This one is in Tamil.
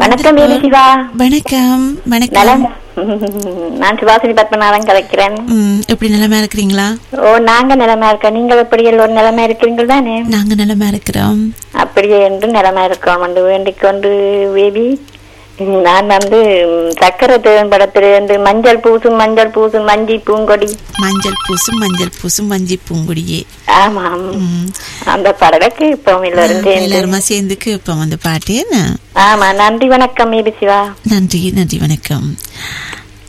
வணக்கம் பேபி சிவா வணக்கம் வணக்கம் நலம் நான் சுபாசினி பத்மநாதன் கலைக்கிறேன் ம், எப்படி நிலைமை இருக்கிறீங்களா ஓ நாங்க நிலமா இருக்கோம் நீங்கள் எப்படி எல்லோரும் நிலமா இருக்கிறீர்கள் தானே நாங்க நிலைமை இருக்கிறோம் அப்படியே என்று நிலமா இருக்கோம் என்று வேண்டிக் கொண்டு பேபி நான் வந்து ம், சக்கரை தேவன் படத்திலிருந்து மஞ்சள் பூசும் மஞ்சள் பூசும் மஞ்சி பூங்கொடி மஞ்சள் பூசும் மஞ்சள் பூசும் மஞ்சி பூங்குடியே ஆமாம் ம். அந்த படலுக்கு இப்போ எல்லோரும் சேர்ந்து எல்லாருமா சேர்ந்துக்கு இப்ப வந்து பாட்டு என்ன ஆமா நன்றி வணக்கம் பேபி சிவா நன்றி நன்றி வணக்கம்